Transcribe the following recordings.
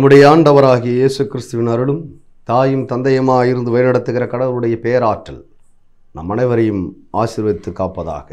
நம்முடைய ஆண்டவராகிய இயேசு கிறிஸ்துவின் அருளும் தாயும் தந்தையுமாக இருந்து வழிநடத்துகிற கடவுளுடைய பேராற்றல் நம் அனைவரையும் ஆசீர்வதித்து காப்பதாக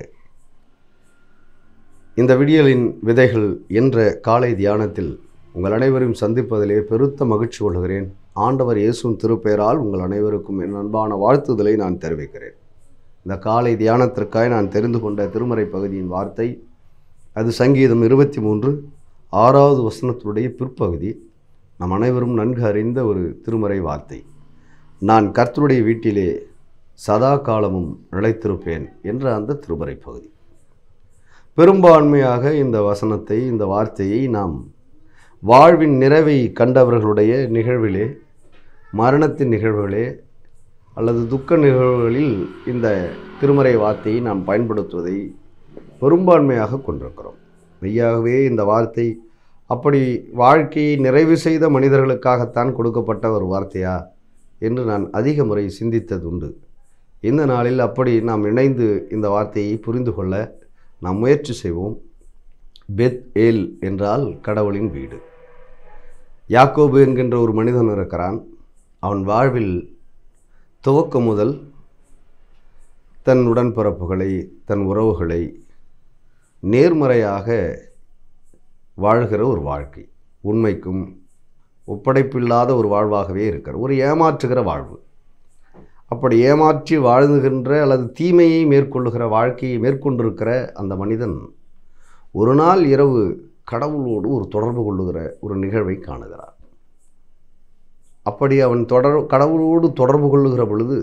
இந்த விடியலின் விதைகள் என்ற காலை தியானத்தில் உங்கள் அனைவரையும் சந்திப்பதிலே பெருத்த மகிழ்ச்சி கொள்கிறேன் ஆண்டவர் இயேசுவின் திருப்பெயரால் உங்கள் அனைவருக்கும் என் அன்பான வாழ்த்துதலை நான் தெரிவிக்கிறேன் இந்த காலை தியானத்திற்காக நான் தெரிந்து கொண்ட திருமறை பகுதியின் வார்த்தை அது சங்கீதம் இருபத்தி மூன்று ஆறாவது வசனத்தினுடைய பிற்பகுதி நம் அனைவரும் நன்கு அறிந்த ஒரு திருமறை வார்த்தை நான் கர்த்தருடைய வீட்டிலே சதா காலமும் நிலைத்திருப்பேன் என்ற அந்த திருமறை பகுதி பெரும்பான்மையாக இந்த வசனத்தை இந்த வார்த்தையை நாம் வாழ்வின் நிறைவை கண்டவர்களுடைய நிகழ்விலே மரணத்தின் நிகழ்வுகளே அல்லது துக்க நிகழ்வுகளில் இந்த திருமறை வார்த்தையை நாம் பயன்படுத்துவதை பெரும்பான்மையாக கொண்டிருக்கிறோம் மெய்யாகவே இந்த வார்த்தை அப்படி வாழ்க்கையை நிறைவு செய்த மனிதர்களுக்காகத்தான் கொடுக்கப்பட்ட ஒரு வார்த்தையா என்று நான் அதிக முறை சிந்தித்ததுண்டு இந்த நாளில் அப்படி நாம் இணைந்து இந்த வார்த்தையை புரிந்து கொள்ள நாம் முயற்சி செய்வோம் பெத் ஏல் என்றால் கடவுளின் வீடு யாக்கோபு என்கின்ற ஒரு மனிதன் இருக்கிறான் அவன் வாழ்வில் துவக்கம் முதல் தன் உடன்பிறப்புகளை தன் உறவுகளை நேர்மறையாக வாழ்கிற ஒரு வாழ்க்கை உண்மைக்கும் ஒப்படைப்பில்லாத ஒரு வாழ்வாகவே இருக்கிற ஒரு ஏமாற்றுகிற வாழ்வு அப்படி ஏமாற்றி வாழ்ந்துகின்ற அல்லது தீமையை மேற்கொள்ளுகிற வாழ்க்கையை மேற்கொண்டிருக்கிற அந்த மனிதன் ஒரு நாள் இரவு கடவுளோடு ஒரு தொடர்பு கொள்ளுகிற ஒரு நிகழ்வை காணுகிறார் அப்படி அவன் தொடர் கடவுளோடு தொடர்பு கொள்ளுகிற பொழுது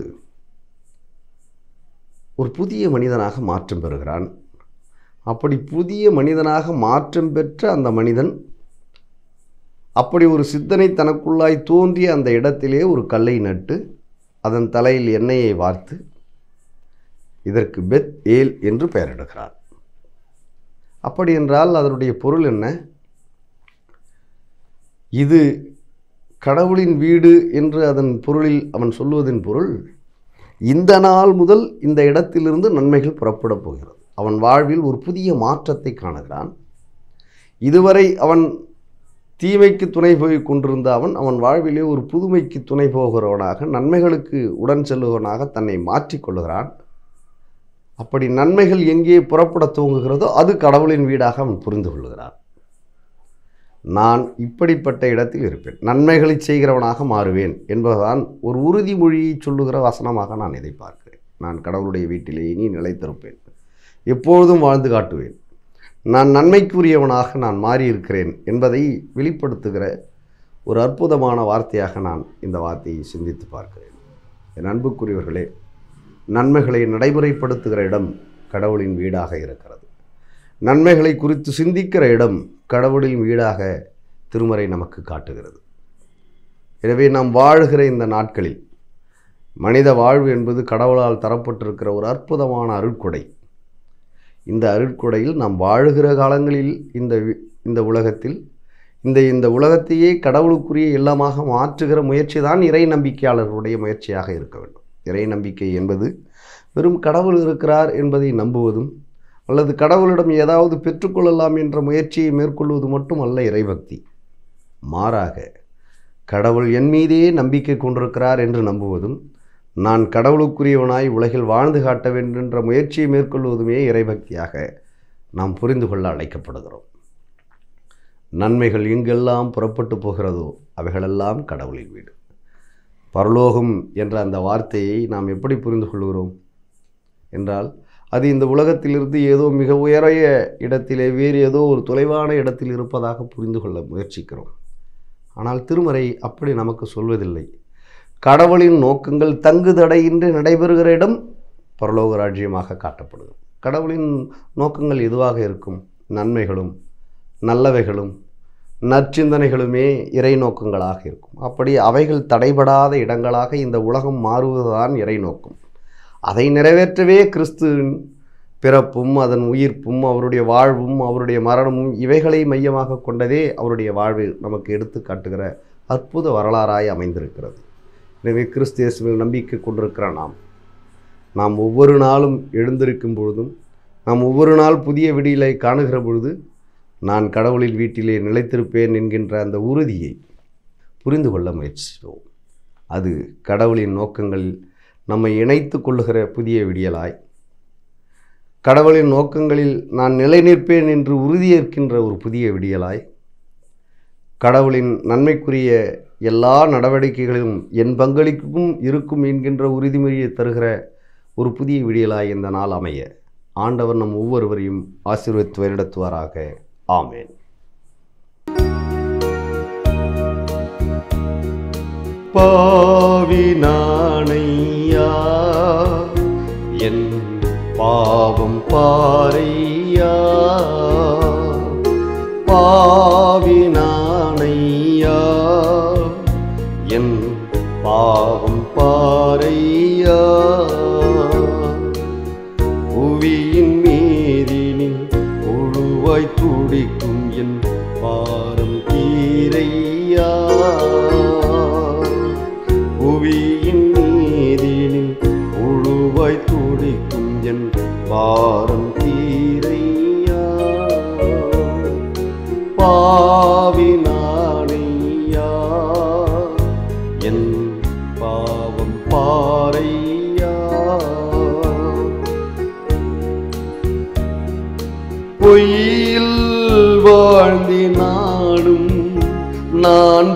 ஒரு புதிய மனிதனாக மாற்றம் பெறுகிறான் அப்படி புதிய மனிதனாக மாற்றம் பெற்ற அந்த மனிதன் அப்படி ஒரு சித்தனை தனக்குள்ளாய் தோன்றிய அந்த இடத்திலே ஒரு கல்லை நட்டு அதன் தலையில் எண்ணெயை வார்த்து இதற்கு பெத் ஏல் என்று பெயரிடுகிறார் அப்படி என்றால் அதனுடைய பொருள் என்ன இது கடவுளின் வீடு என்று அதன் பொருளில் அவன் சொல்வதின் பொருள் இந்த நாள் முதல் இந்த இடத்திலிருந்து நன்மைகள் புறப்படப் போகிறது அவன் வாழ்வில் ஒரு புதிய மாற்றத்தை காணுகிறான் இதுவரை அவன் தீமைக்கு துணை போய் கொண்டிருந்த அவன் அவன் வாழ்விலே ஒரு புதுமைக்கு துணை போகிறவனாக நன்மைகளுக்கு உடன் செல்லுவனாக தன்னை மாற்றிக்கொள்கிறான் அப்படி நன்மைகள் எங்கே புறப்பட துவங்குகிறதோ அது கடவுளின் வீடாக அவன் புரிந்து கொள்கிறான் நான் இப்படிப்பட்ட இடத்தில் இருப்பேன் நன்மைகளை செய்கிறவனாக மாறுவேன் என்பதுதான் ஒரு உறுதிமொழியை சொல்லுகிற வசனமாக நான் இதை பார்க்கிறேன் நான் கடவுளுடைய வீட்டிலே இனி நிலைத்திருப்பேன் எப்பொழுதும் வாழ்ந்து காட்டுவேன் நான் நன்மைக்குரியவனாக நான் மாறியிருக்கிறேன் என்பதை வெளிப்படுத்துகிற ஒரு அற்புதமான வார்த்தையாக நான் இந்த வார்த்தையை சிந்தித்து பார்க்கிறேன் என் அன்புக்குரியவர்களே நன்மைகளை நடைமுறைப்படுத்துகிற இடம் கடவுளின் வீடாக இருக்கிறது நன்மைகளை குறித்து சிந்திக்கிற இடம் கடவுளின் வீடாக திருமறை நமக்கு காட்டுகிறது எனவே நாம் வாழ்கிற இந்த நாட்களில் மனித வாழ்வு என்பது கடவுளால் தரப்பட்டிருக்கிற ஒரு அற்புதமான அருட்கொடை இந்த அருட்கொடையில் நாம் வாழுகிற காலங்களில் இந்த வி- இந்த உலகத்தில் இந்த இந்த உலகத்தையே கடவுளுக்குரிய இல்லமாக மாற்றுகிற முயற்சி தான் இறை நம்பிக்கையாளர்களுடைய முயற்சியாக இருக்க வேண்டும் இறை நம்பிக்கை என்பது வெறும் கடவுள் இருக்கிறார் என்பதை நம்புவதும் அல்லது கடவுளிடம் ஏதாவது பெற்றுக்கொள்ளலாம் என்ற முயற்சியை மேற்கொள்வது மட்டும் அல்ல இறைபக்தி மாறாக கடவுள் என் மீதே நம்பிக்கை கொண்டிருக்கிறார் என்று நம்புவதும் நான் கடவுளுக்குரியவனாய் உலகில் வாழ்ந்து காட்ட வேண்டும் என்ற முயற்சியை மேற்கொள்வதுமே இறைபக்தியாக நாம் புரிந்து கொள்ள அழைக்கப்படுகிறோம் நன்மைகள் எங்கெல்லாம் புறப்பட்டு போகிறதோ அவைகளெல்லாம் கடவுளின் வீடு பரலோகம் என்ற அந்த வார்த்தையை நாம் எப்படி புரிந்து கொள்கிறோம் என்றால் அது இந்த உலகத்திலிருந்து ஏதோ மிக உயரிய இடத்திலே வேறு ஏதோ ஒரு தொலைவான இடத்தில் இருப்பதாக புரிந்து கொள்ள முயற்சிக்கிறோம் ஆனால் திருமறை அப்படி நமக்கு சொல்வதில்லை கடவுளின் நோக்கங்கள் தங்கு தடையின்றி நடைபெறுகிற இடம் பரலோக ராஜ்யமாக காட்டப்படுகிறது கடவுளின் நோக்கங்கள் எதுவாக இருக்கும் நன்மைகளும் நல்லவைகளும் நற்சிந்தனைகளுமே இறை நோக்கங்களாக இருக்கும் அப்படி அவைகள் தடைபடாத இடங்களாக இந்த உலகம் மாறுவதுதான் இறை நோக்கம் அதை நிறைவேற்றவே கிறிஸ்துவின் பிறப்பும் அதன் உயிர்ப்பும் அவருடைய வாழ்வும் அவருடைய மரணமும் இவைகளை மையமாக கொண்டதே அவருடைய வாழ்வு நமக்கு எடுத்து காட்டுகிற அற்புத வரலாறாய் அமைந்திருக்கிறது எனவே கிறிஸ்து இயேசுவில் நம்பிக்கை கொண்டிருக்கிற நாம் நாம் ஒவ்வொரு நாளும் எழுந்திருக்கும் பொழுதும் நாம் ஒவ்வொரு நாள் புதிய விடியலை காணுகிற பொழுது நான் கடவுளின் வீட்டிலே நிலைத்திருப்பேன் என்கின்ற அந்த உறுதியை புரிந்து கொள்ள முயற்சிப்போம் அது கடவுளின் நோக்கங்களில் நம்மை இணைத்து கொள்ளுகிற புதிய விடியலாய் கடவுளின் நோக்கங்களில் நான் நிலை நிற்பேன் என்று உறுதியேற்கின்ற ஒரு புதிய விடியலாய் கடவுளின் நன்மைக்குரிய எல்லா நடவடிக்கைகளிலும் என் பங்களிப்பும் இருக்கும் என்கின்ற உறுதிமொழியை தருகிற ஒரு புதிய விடியலாய் இந்த நாள் அமைய ஆண்டவர் நம் ஒவ்வொருவரையும் ஆசீர்வதித்து வழிநடத்துவாராக ஆமேன் பாவி நாணையா என் பாவம் பாறையா பாவி நாணையா என் பாவம் பாறையா புவியின் மீதினில் உழுவாய் துடிக்கும் என் பாரம் தீரையா புவியின் மீதினில் உழுவாய் துடிக்கும் என் பாரம் தீரையா பாவி நாணையா என் பாவம் பாறையா பொய்யில் வாழ்ந்தினாலும் நான்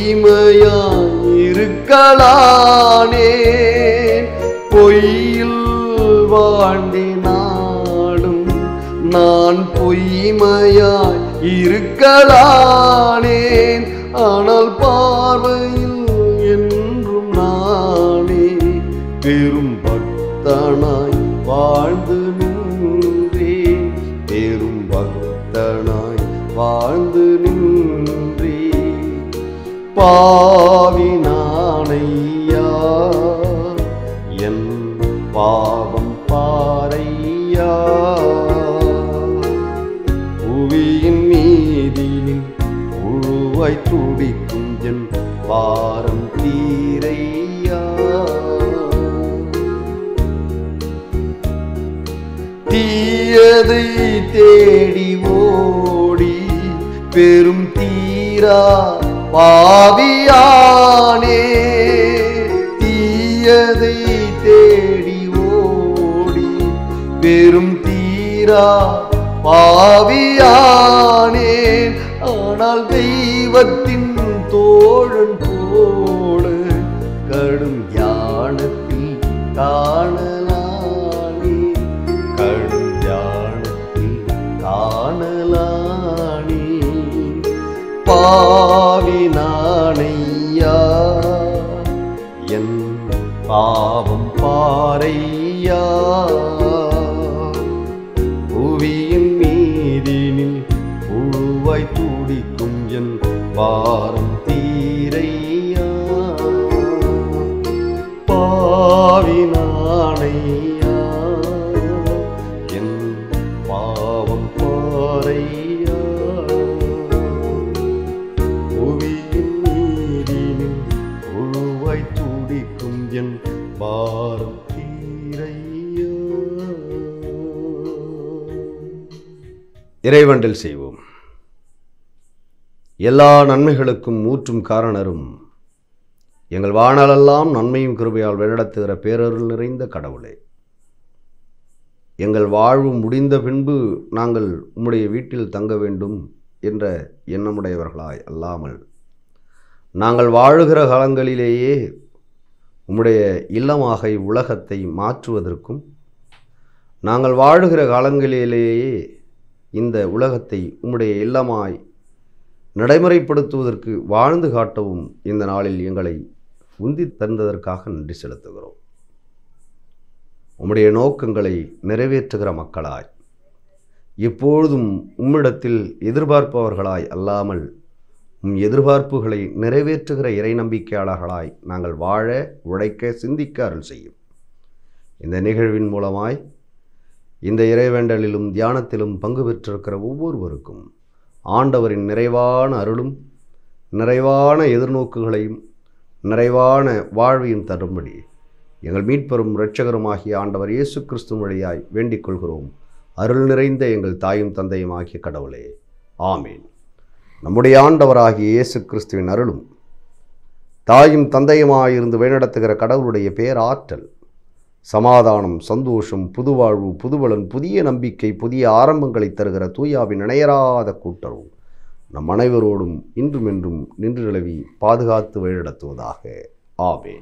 பொய்மையாயிருக்கலானே பொய்யில் வாழ்ந்தினாலும் நான் பொய்மையாய் இருக்கலானேன் ஆனால் பார்வையில் என்றும் நானே பெரும் பக்தனாய் வாழ்ந்து நின்றேன் பெரும் பக்தனாய் வாழ்ந்து நின்றேன் பாவி நாணையா என் பாவம் பாறையா புவியின் மீதினில் உழுவாய் துடிக்கும் என் பாரம் தீரையா தீயதை தேடி ஓடி பெரும் தீரா பாவியானே தீயதை தேடி ஓடி பெரும் தீரா பாவியானேன் ஆனால் தெய்வத்தின் தோழன் போல கடும் ஞானத்தில் காணலானே கடும் ஞானத்தில் காணலானே பாவி நாணையா என் பாவம் பாறையா புவியின் மீதினில் உழுவாய் துடிக்கும் என் பாரம் தீரையா பாவி நாணையா என் பாவம் பாறையா புவியின் நீரினில் உழுவாய் துடிக்கும் என் பாரம் தீரையா இறைவண்டல் செய்வோம் எல்லா நன்மைகளுக்கும் ஊற்றும் காரணரும் எங்கள் வாணலெல்லாம் நன்மையும் கிருபையால் வழிநடத்துகிற பேரருள் நிறைந்த கடவுளே எங்கள் வாழ்வு முடிந்த பின்பு நாங்கள் உம்முடைய வீட்டில் தங்க வேண்டும் என்ற எண்ணமுடையவர்களாய் அல்லாமல் நாங்கள் வாழுகிற காலங்களிலேயே உம்முடைய இல்லமாக இவ்வுலகத்தை மாற்றுவதற்கும் நாங்கள் வாழுகிற காலங்களிலேயே இந்த உலகத்தை உம்முடைய இல்லமாய் நடைமுறைப்படுத்துவதற்கு வாழ்ந்து காட்டவும் இந்த நாளில் எங்களை உந்தி தந்ததற்காக நன்றி செலுத்துகிறோம் உம்முடைய நோக்கங்களை நிறைவேற்றுகிற மக்களாய் எப்பொழுதும் உம்மிடத்தில் எதிர்பார்ப்பவர்களாய் அல்லாமல் உம் எதிர்பார்ப்புகளை நிறைவேற்றுகிற இறை நம்பிக்கையாளர்களாய் நாங்கள் வாழ உழைக்க சிந்திக்க அருள் செய்யும் இந்த நிகழ்வின் மூலமாய் இந்த இறைவேண்டலிலும் தியானத்திலும் பங்கு பெற்றிருக்கிற ஒவ்வொருவருக்கும் ஆண்டவரின் நிறைவான அருளும் நிறைவான எதிர்நோக்குகளையும் நிறைவான வாழ்வையும் தரும்படி எங்கள் மீட்பெரும் இரட்சகருமாகிய ஆண்டவர் இயேசு கிறிஸ்து வழியாய் வேண்டிக் கொள்கிறோம் அருள் நிறைந்த எங்கள் தாயும் தந்தையும் ஆகிய கடவுளே ஆமீன் நம்முடைய ஆண்டவராகிய இயேசு கிறிஸ்துவின் அருளும் தாயும் தந்தையுமாயிருந்து வழிநடத்துகிற கடவுளுடைய பேராற்றல் சமாதானம் சந்தோஷம் புதுவாழ்வு புதுவலன் புதிய நம்பிக்கை புதிய ஆரம்பங்களை தருகிற தூயாவின் இணையராத கூட்டுறவு நம் அனைவரோடும் இன்றும் என்றும் நின்று நிலவி பாதுகாத்து வழிநடத்துவதாக ஆவேன்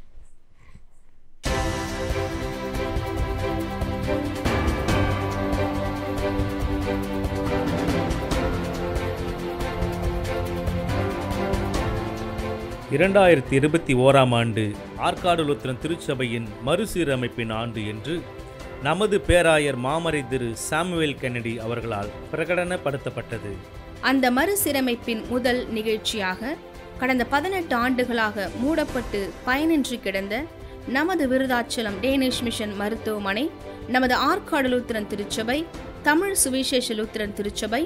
இரண்டாயிரத்தி இருபத்தி ஓராம் ஆண்டு ஆற்காடு லுத்திரன் திருச்சபையின் மறுசீரமைப்பின் ஆண்டு என்று நமது பேராயர் மாமரை திரு சாமுவேல் கென்னடி அவர்களால் பிரகடனப்படுத்தப்பட்டது அந்த மறுசீரமைப்பின் முதல் நிகழ்ச்சியாக கடந்த பதினெட்டு ஆண்டுகளாக மூடப்பட்டு பயனின்றி கிடந்த நமது விருதாச்சலம் டேனிஷ் மிஷன் மருத்துவமனை நமது ஆற்காடு லூத்திரன் திருச்சபை தமிழ் சுவிசேஷ லூத்திரன் திருச்சபை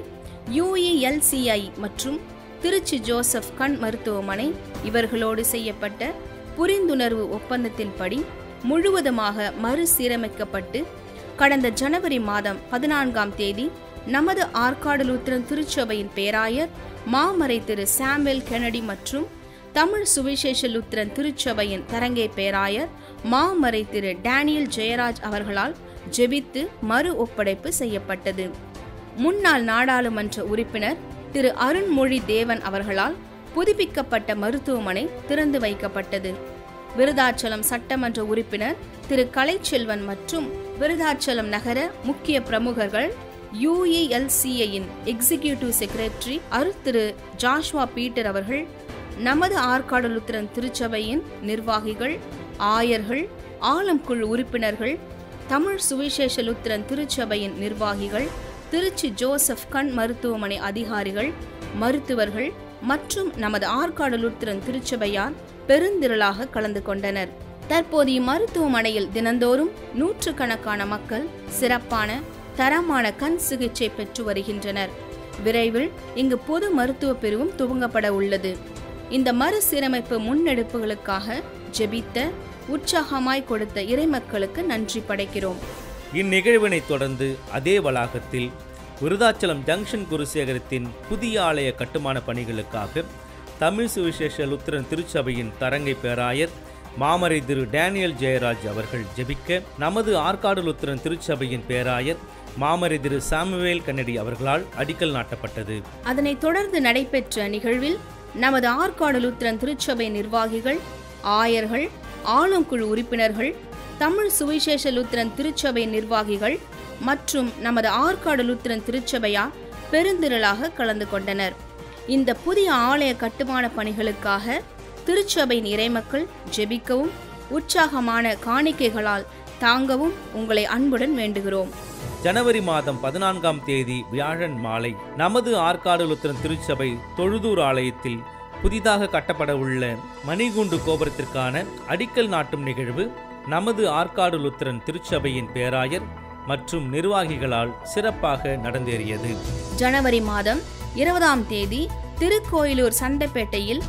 யுஇஎல்சிஐ மற்றும் திருச்சி ஜோசப் கண் மருத்துவமனை இவர்களோடு செய்யப்பட்ட புரிந்துணர்வு ஒப்பந்தத்தின்படி முழுவதுமாக மறுசீரமைக்கப்பட்டு கடந்த ஜனவரி மாதம் பதினான்காம் தேதி நமது ஆற்காடு லூத்திரன் திருச்சபையின் பேராயர் மாமறை திரு சாமுவேல் கெனடி மற்றும் தமிழ் சுவிசேஷ லுத்திரன் திருச்சபையின் தரங்கை பேராயர் மாமறை திரு டேனியல் ஜெயராஜ் அவர்களால் ஜெபித்து மறு ஒப்படைப்பு செய்யப்பட்டது முன்னாள் நாடாளுமன்ற உறுப்பினர் திரு அருண்மொழி தேவன் அவர்களால் புதுப்பிக்கப்பட்ட மருத்துவமனை திறந்து வைக்கப்பட்டது விருதாச்சலம் சட்டமன்ற உறுப்பினர் திரு கலைச்செல்வன் மற்றும் விருதாச்சலம் நகர முக்கிய பிரமுகர்கள் யுஇஎல்சிஐயின் எக்ஸிகியூட்டிவ் செக்ரட்டரி அரு திரு ஜாஷ்வா பீட்டர் அவர்கள் நமது ஆற்காடு லுத்திரன் திருச்சபையின் நிர்வாகிகள் ஆயர்கள் ஆலம் குழு உறுப்பினர்கள் தமிழ் சுவிசேஷ லுத்திரன் திருச்சபையின் நிர்வாகிகள் திருச்சி ஜோசப் கண் மருத்துவமனை அதிகாரிகள் மருத்துவர்கள் மற்றும் நமது ஆற்காடு லுத்திரன் திருச்சபையார் பெருந்திரளாக கலந்து கொண்டனர் தற்போது இம்மருத்துவமனையில் தினந்தோறும் நூற்றுக்கணக்கான மக்கள் சிறப்பான தரமான கண் சிகிச்சை பெற்று வருகின்றனர் விரைவில் இங்கு பொது மருத்துவ பிரிவும் துவங்கப்பட உள்ளது இந்த மறுசீரமைப்பு முன்னெடுப்புகளுக்காக ஜெபித்த உற்சாகமாய் கொடுத்த இறைமக்களுக்கு நன்றி படைக்கிறோம் இந்நிகழ்வினைத் தொடர்ந்து அதே வளாகத்தில் விருதாச்சலம் ஜங்ஷன் குருசேகரத்தின் புதிய ஆலய கட்டுமான பணிகளுக்காக தமிழ் சுவிசேஷ லுத்திரன் திருச்சபையின் தரங்கை பேராயர் மாமரை திரு டேனியல் ஜெயராஜ் அவர்கள் ஜெபிக்க நமது ஆற்காடு லுத்திரன் திருச்சபையின் பேராயர் மாமரை திரு சாமுவேல் கன்னடி அவர்களால் அடிக்கல் நாட்டப்பட்டது அதனைத் தொடர்ந்து நடைபெற்ற நிகழ்வில் நமது ஆற்காடு லுத்திரன் திருச்சபை நிர்வாகிகள் ஆயர்கள் ஆளுங்குழு உறுப்பினர்கள் தமிழ் சுவிசேஷ லுத்திரன் திருச்சபை நிர்வாகிகள் மற்றும் நமது ஆற்காடு லுத்திரன் திருச்சபையார் பெருந்திரளாக கலந்து கொண்டனர் இந்த புதிய ஆலய கட்டுமான பணிகளுக்காக திருச்சபையின் இறைமக்கள் ஜெபிக்கவும் உற்சாகமான காணிக்கைகளால் தாங்கவும் உங்களை அன்புடன் வேண்டுகிறோம் ஜனவரி மாதம் பதினான்காம் தேதி வியாழன் மாலை நமது ஆற்காடு லுத்திரன் திருச்சபை தொழுதூர் ஆலயத்தில் புதிதாக கட்டப்பட உள்ள மணிகுண்டு கோபுரத்திற்கான அடிக்கல் நாட்டும் நிகழ்வு நமது ஆற்காடு லுத்திரன் திருச்சபையின் பேராயர் மற்றும் நிர்வாகிகளால் சிறப்பாக நடந்தேறியது ஜனவரி மாதம் இருபதாம் தேதி திருக்கோயிலூர் சண்டைப்பேட்டையில்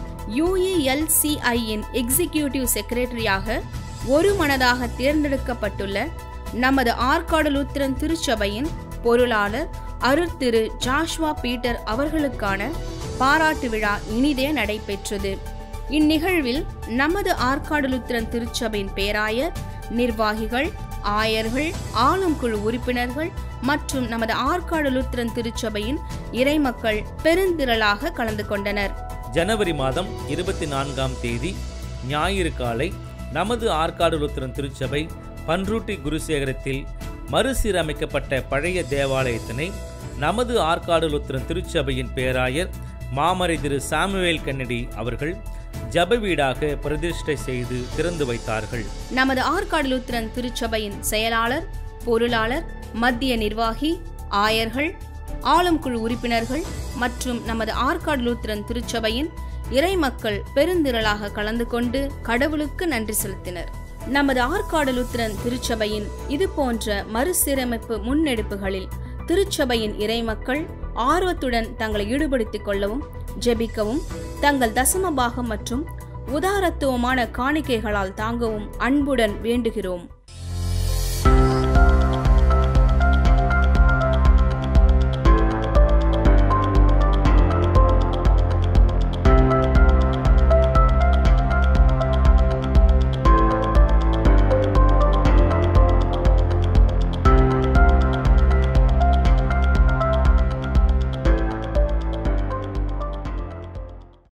யுஇஎல்சிஐயின் எக்ஸிகியூட்டிவ் செக்ரட்டரியாக ஒரு மனதாக தேர்ந்தெடுக்கப்பட்டுள்ள நமது ஆற்காடு லூத்திரன் திருச்சபையின் பொருளாளர் அருள் திரு ஜாஷ்வா பீட்டர் அவர்களுக்கான பாராட்டு விழா இனிதே நடைபெற்றது இந்நிகழ்வில் நமது ஆற்காடு லுத்திரன் திருச்சபையின் பேராயர் நிர்வாகிகள் ஆயர்கள் ஆளும் குழு உறுப்பினர்கள் மற்றும் நமது ஆற்காடு லுத்திரன் திருச்சபையின் இறைமக்கள் பெருந்திரளாக கலந்து கொண்டனர் ஜனவரி மாதம் இருபத்தி நான்காம் தேதி ஞாயிறு காலை நமது ஆற்காடு லுத்திரன் திருச்சபை பன்ருட்டி குருசேகரத்தில் மறுசீரமைக்கப்பட்ட பழைய தேவாலயத்தினை நமது ஆற்காடு லுத்திரன் திருச்சபையின் பேராயர் மாமரை திரு சாமுவேல் கன்னடி அவர்கள் ஜப வீடாக பிரதிஷ்டை செய்து திறந்து வைத்தார்கள் நமது ஆற்காடு லுத்திரன் திருச்சபையின் செயலாளர் பொருளாளர் மத்திய நிர்வாகி ஆயர்கள் ஆளும் குழு உறுப்பினர்கள் மற்றும் நமது ஆற்காடு லூத்திரன் திருச்சபையின் இறைமக்கள் பெருந்திரளாக கலந்து கொண்டு கடவுளுக்கு நன்றி செலுத்தினர் நமது ஆற்காடு லுத்திரன் திருச்சபையின் இது போன்ற மறுசீரமைப்பு முன்னெடுப்புகளில் திருச்சபையின் இறைமக்கள் ஆர்வத்துடன் தங்களை ஈடுபடுத்திக் கொள்ளவும் ஜெபிக்கவும் தங்கள் தசம பாகம் மற்றும் உதாரத்துவமான காணிக்கைகளால் தாங்கவும் அன்புடன் வேண்டுகிறோம்